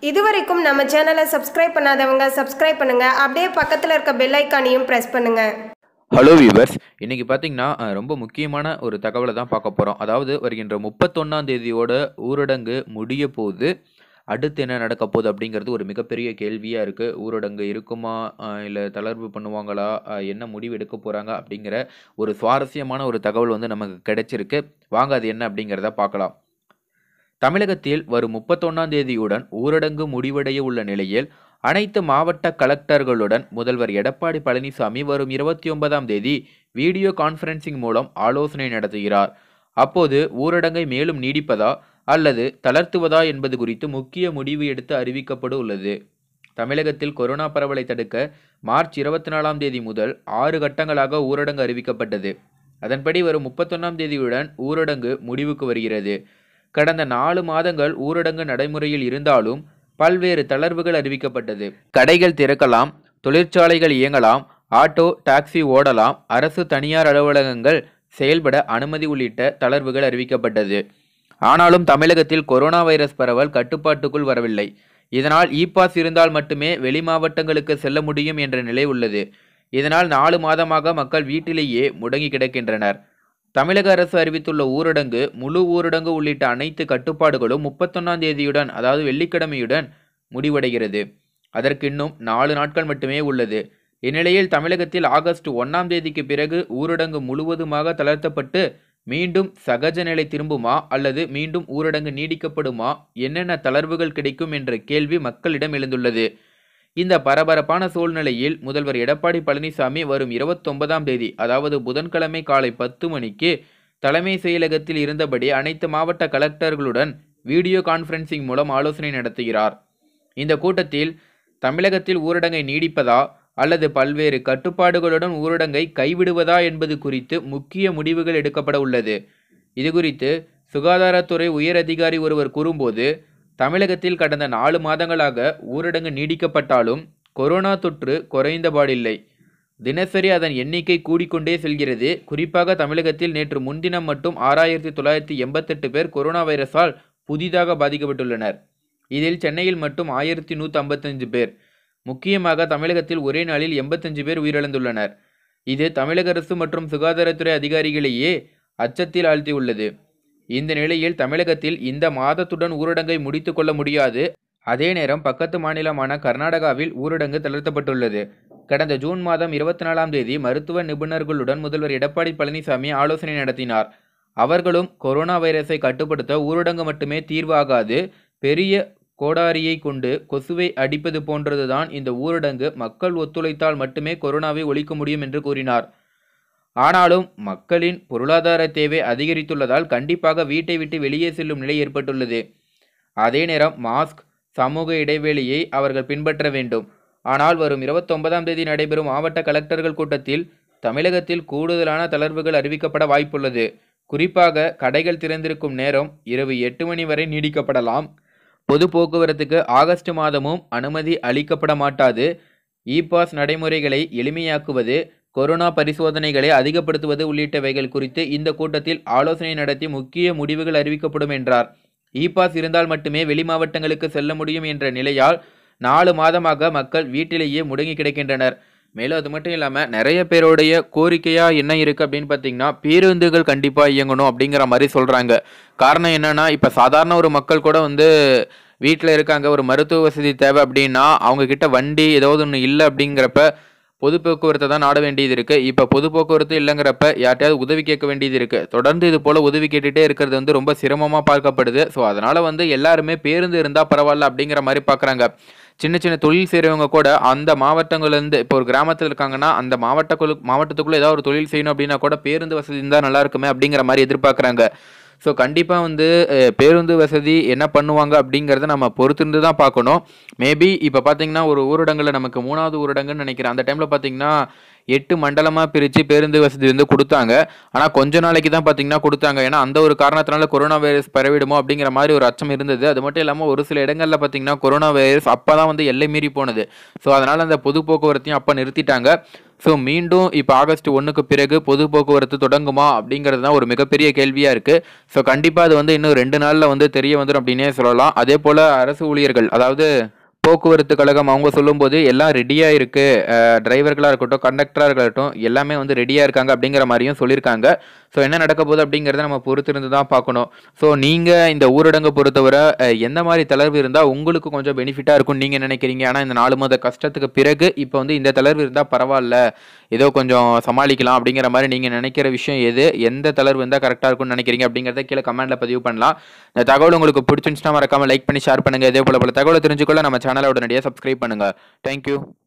இதுவரைக்கும் நம்ம சேனலை சப்ஸ்கிரைப் பண்ணாதவங்க சப்ஸ்கிரைப் பண்ணுங்க அப்படியே பக்கத்தில் இருக்க பெல் ஐக்கானையும் ப்ரெஸ் பண்ணுங்க ஹலோ வியூவர்ஸ் இன்னைக்கு பார்த்தீங்கன்னா அஹ், ரொம்ப முக்கியமான ஒரு தகவலை தான் பார்க்க போகிறோம் அதாவது வருகின்ற முப்பத்தொன்னாம் தேதியோட ஊரடங்கு முடிய போகுது அடுத்து என்ன நடக்க போகுது அப்படிங்கிறது ஒரு மிகப்பெரிய கேள்வியாக இருக்குது ஊரடங்கு இருக்குமா இல்லை தளர்வு பண்ணுவாங்களா அஹ், என்ன முடிவு எடுக்க போகிறாங்க அப்படிங்கிற ஒரு சுவாரஸ்யமான ஒரு தகவல் வந்து நமக்கு கிடைச்சிருக்கு வாங்க அது என்ன அப்படிங்கிறத பார்க்கலாம் தமிழகத்தில் வரும் முப்பத்தொன்னாம் தேதியுடன் ஊரடங்கு முடிவடைய உள்ள நிலையில் அனைத்து மாவட்ட கலெக்டர்களுடன் முதல்வர் எடப்பாடி பழனிசாமி வரும் இருபத்தி ஒன்பதாம் தேதி வீடியோ கான்ஃபரன்சிங் மூலம் ஆலோசனை நடத்துகிறார் அப்போது ஊரடங்கை மேலும் நீடிப்பதா அல்லது தளர்த்துவதா என்பது குறித்து முக்கிய முடிவு எடுத்து அறிவிக்கப்பட உள்ளது தமிழகத்தில் கொரோனா பரவலை தடுக்க மார்ச் இருபத்தி நாலாம் தேதி முதல் ஆறு கட்டங்களாக ஊரடங்கு அறிவிக்கப்பட்டது அதன்படி வரும் முப்பத்தொன்னாம் தேதியுடன் ஊரடங்கு முடிவுக்கு வருகிறது கடந்த நாலு மாதங்கள் ஊரடங்கு நடைமுறையில் இருந்தாலும் பல்வேறு தளர்வுகள் அறிவிக்கப்பட்டது கடைகள் திறக்கலாம் தொழிற்சாலைகள் இயங்கலாம் ஆட்டோ டாக்ஸி ஓடலாம் அரசு தனியார் அலுவலகங்கள் செயல்பட அனுமதி உள்ளிட்ட தளர்வுகள் அறிவிக்கப்பட்டது ஆனாலும் தமிழகத்தில் கொரோனா வைரஸ் பரவல் கட்டுப்பாட்டுக்குள் வரவில்லை இதனால் இ பாஸ் இருந்தால் மட்டுமே வெளி மாவட்டங்களுக்கு செல்ல முடியும் என்ற நிலை உள்ளது இதனால் நாலு மாதமாக மக்கள் வீட்டிலேயே முடங்கி கிடக்கின்றனர் தமிழக அரசு அறிவித்துள்ள ஊரடங்கு முழு ஊரடங்கு உள்ளிட்ட அனைத்து கட்டுப்பாடுகளும் முப்பத்தொன்னாம் தேதியுடன் அதாவது வெள்ளிக்கிழமையுடன் முடிவடைகிறது அதற்கு இன்னும் நாலு நாட்கள் மட்டுமே உள்ளது இந்நிலையில் தமிழகத்தில் ஆகஸ்ட் ஒன்றாம் தேதிக்கு பிறகு ஊரடங்கு முழுவதுமாக தளர்த்தப்பட்டு மீண்டும் சகஜ நிலை திரும்புமா அல்லது மீண்டும் ஊரடங்கு நீடிக்கப்படுமா என்னென்ன தளர்வுகள் கிடைக்கும் என்ற கேள்வி மக்களிடம் எழுந்துள்ளது இந்த பரபரப்பான சூழ்நிலையில் முதல்வர் எடப்பாடி பழனிசாமி வரும் இருபத்தொன்பதாம் தேதி அதாவது புதன்கிழமை காலை பத்து மணிக்கு தலைமை செயலகத்தில் இருந்தபடி அனைத்து மாவட்ட கலெக்டர்களுடன் வீடியோ கான்ஃபரன்சிங் மூலம் ஆலோசனை நடத்துகிறார் இந்த கூட்டத்தில் தமிழகத்தில் ஊரடங்கை நீடிப்பதா அல்லது பல்வேறு கட்டுப்பாடுகளுடன் ஊரடங்கை கைவிடுவதா என்பது குறித்து முக்கிய முடிவுகள் எடுக்கப்பட உள்ளது இது குறித்து சுகாதாரத்துறை உயர் அதிகாரி ஒருவர் கூறும்போது தமிழகத்தில் கடந்த நாலு மாதங்களாக ஊரடங்கு நீடிக்கப்பட்டாலும் கொரோனா தொற்று குறைந்தபாடில்லை தினசரி அதன் எண்ணிக்கை கூடிக்கொண்டே செல்கிறது குறிப்பாக தமிழகத்தில் நேற்று முன்தினம் மட்டும் ஆறாயிரத்தி தொள்ளாயிரத்தி எண்பத்தெட்டு பேர் கொரோனா வைரஸால் புதிதாக பாதிக்கப்பட்டுள்ளனர் இதில் சென்னையில் மட்டும் ஆயிரத்தி நூற்றி ஐம்பத்தஞ்சு பேர் முக்கியமாக தமிழகத்தில் ஒரே நாளில் எண்பத்தஞ்சு பேர் உயிரிழந்துள்ளனர் இது தமிழக அரசு மற்றும் சுகாதாரத்துறை அதிகாரிகளையே அச்சத்தில் ஆழ்த்தியுள்ளது இந்த நிலையில் தமிழகத்தில் இந்த மாதத்துடன் ஊரடங்கை முடித்துக் கொள்ள முடியாது அதே நேரம் பக்கத்து மாநிலமான கர்நாடகாவில் ஊரடங்கு தளர்த்தப்பட்டுள்ளது கடந்த ஜூன் மாதம் இருபத்தி நாலாம் தேதி மருத்துவ நிபுணர்களுடன் முதல்வர் எடப்பாடி பழனிசாமி ஆலோசனை நடத்தினார் அவர்களும் கொரோனா வைரஸை கட்டுப்படுத்த ஊரடங்கு மட்டுமே தீர்வாகாது பெரிய கோடாரியை கொண்டு கொசுவை அடிப்பது போன்றதுதான் இந்த ஊரடங்கு மக்கள் ஒத்துழைத்தால் மட்டுமே கொரோனாவை ஒழிக்க முடியும் என்று கூறினார் ஆனாலும் மக்களின் பொருளாதார தேவை அதிகரித்துள்ளதால் கண்டிப்பாக வீட்டை விட்டு வெளியே செல்லும் நிலை ஏற்பட்டுள்ளது அதே நேரம் மாஸ்க் சமூக இடைவெளியை அவர்கள் பின்பற்ற வேண்டும் ஆனால் வரும் இருபத்தொன்பதாம் தேதி நடைபெறும் மாவட்ட கலெக்டர்கள் கூட்டத்தில் தமிழகத்தில் கூடுதலான தளர்வுகள் அறிவிக்கப்பட வாய்ப்புள்ளது குறிப்பாக கடைகள் திறந்திருக்கும் நேரம் இரவு எட்டு மணி வரை நீடிக்கப்படலாம் பொது போக்குவரத்துக்கு ஆகஸ்ட் மாதமும் அனுமதி அளிக்கப்பட மாட்டாது இ பாஸ் நடைமுறைகளை எளிமையாக்குவது கொரோனா பரிசோதனைகளை அதிகப்படுத்துவது உள்ளிட்டவைகள் குறித்து இந்த கூட்டத்தில் ஆலோசனை நடத்தி முக்கிய முடிவுகள் அறிவிக்கப்படும் என்றார் இ பாஸ் இருந்தால் மட்டுமே வெளி மாவட்டங்களுக்கு செல்ல முடியும் என்ற நிலையால் நாலு மாதமாக மக்கள் வீட்டிலேயே முடங்கி கிடக்கின்றனர் மேலும் அது மட்டும் இல்லாமல் நிறைய பேருடைய கோரிக்கையாக என்ன இருக்குது அப்படின்னு பார்த்தீங்கன்னா பேருந்துகள் கண்டிப்பாக இயங்கணும் அப்படிங்கிற மாதிரி சொல்கிறாங்க காரணம் என்னன்னா இப்போ சாதாரண ஒரு மக்கள் கூட வந்து வீட்டில் இருக்காங்க ஒரு மருத்துவ வசதி தேவை அப்படின்னா அவங்க கிட்ட வண்டி ஏதாவது ஒன்று இல்லை அப்படிங்கிறப்ப பொது போக்குவரத்தை தான் நாட வேண்டியது இருக்கு இப்போ பொது போக்குவரத்து இல்லைங்கிறப்ப யார்ட்டையாவது உதவி கேட்க வேண்டியது இருக்கு தொடர்ந்து இது போல உதவி கேட்டுட்டே இருக்கிறது வந்து ரொம்ப சிரமமா பார்க்கப்படுது ஸோ அதனால வந்து எல்லாருமே பேருந்து இருந்தா பரவாயில்ல அப்படிங்கிற மாதிரி பார்க்குறாங்க சின்ன சின்ன தொழில் செய்கிறவங்க கூட அந்த மாவட்டங்கள்லேருந்து இப்போ ஒரு கிராமத்தில் இருக்காங்கன்னா அந்த மாவட்டக்குழு மாவட்டத்துக்குள்ளே ஏதாவது ஒரு தொழில் செய்யணும் அப்படின்னா கூட பேருந்து வசதி இருந்தால் நல்லா இருக்குமே அப்படிங்கிற மாதிரி எதிர்பார்க்குறாங்க ஸோ கண்டிப்பாக வந்து அஹ், பேருந்து வசதி என்ன பண்ணுவாங்க அப்படிங்கிறத நம்ம பொறுத்திருந்து தான் பார்க்கணும் மேபி இப்போ பார்த்தீங்கன்னா ஒரு ஊரடங்கில் நமக்கு மூணாவது ஊரடங்குன்னு நினைக்கிறேன் அந்த டைமில் பார்த்தீங்கன்னா எட்டு மண்டலமாக பிரித்து பேருந்து வசதி வந்து கொடுத்தாங்க ஆனால் கொஞ்ச நாளைக்கு தான் பார்த்தீங்கன்னா கொடுத்தாங்க ஏன்னா அந்த ஒரு காரணத்தினால கொரோனா வைரஸ் பரவிடுமோ அப்படிங்கிற மாதிரி ஒரு அச்சம் இருந்தது அது மட்டும் இல்லாமல் ஒரு சில இடங்களில் பார்த்தீங்கன்னா கொரோனா வைரஸ் அப்போ தான் வந்து எல்லை மீறி போனது ஸோ அதனால் அந்த பொது போக்குவரத்தையும் அப்போ நிறுத்திட்டாங்க ஸோ மீண்டும் இப்போ ஆகஸ்ட் ஒன்றுக்கு பிறகு பொது போக்குவரத்து தொடங்குமா அப்படிங்கிறது தான் ஒரு மிகப்பெரிய கேள்வியாக இருக்குது ஸோ கண்டிப்பாக அது வந்து இன்னும் ரெண்டு நாளில் வந்து தெரிய வந்துடும் அப்படின்னே சொல்லலாம் அதே போல் அரசு ஊழியர்கள் அதாவது போக்குவரத்து கழகம் அவங்க சொல்லும்போது எல்லாம் ரெடியாக இருக்குது டிரைவர்களாக இருக்கட்டும் கண்டக்டராக இருக்கட்டும் எல்லாமே வந்து ரெடியாக இருக்காங்க அப்படிங்கிற மாதிரியும் சொல்லியிருக்காங்க ஸோ என்ன நடக்க போகுது அப்படிங்கிறத நம்ம பொறுத்திருந்து தான் பார்க்கணும் ஸோ நீங்கள் இந்த ஊரடங்கு பொறுத்தவரை அஹ், எந்த மாதிரி தளர்வு இருந்தால் உங்களுக்கு கொஞ்சம் பெனிஃபிட்டாக இருக்கும்னு நீங்கள் நினைக்கிறீங்க ஆனால் இந்த நாலு மாத கஷ்டத்துக்கு பிறகு இப்போ வந்து இந்த தளர்வு இருந்தால் பரவாயில்ல ஏதோ கொஞ்சம் சமாளிக்கலாம் அப்படிங்கிற மாதிரி நீங்கள் நினைக்கிற விஷயம் எது எந்த தளர்வு இருந்தால் கரெக்டாக இருக்கும்னு நினைக்கிறீங்க அப்படிங்கிறத கீழே கமெண்ட்டில் பதிவு பண்ணலாம் இந்த தகவல் உங்களுக்கு பிடிச்சிருந்துச்சுன்னா மறக்காம லைக் பண்ணி ஷேர் பண்ணுங்கள் இதே போல பல தகவலை தெரிஞ்சுக்கொள்ள நம்ம சேனலை உடனடியாக சப்ஸ்கிரைப் பண்ணுங்கள் தேங்க்யூ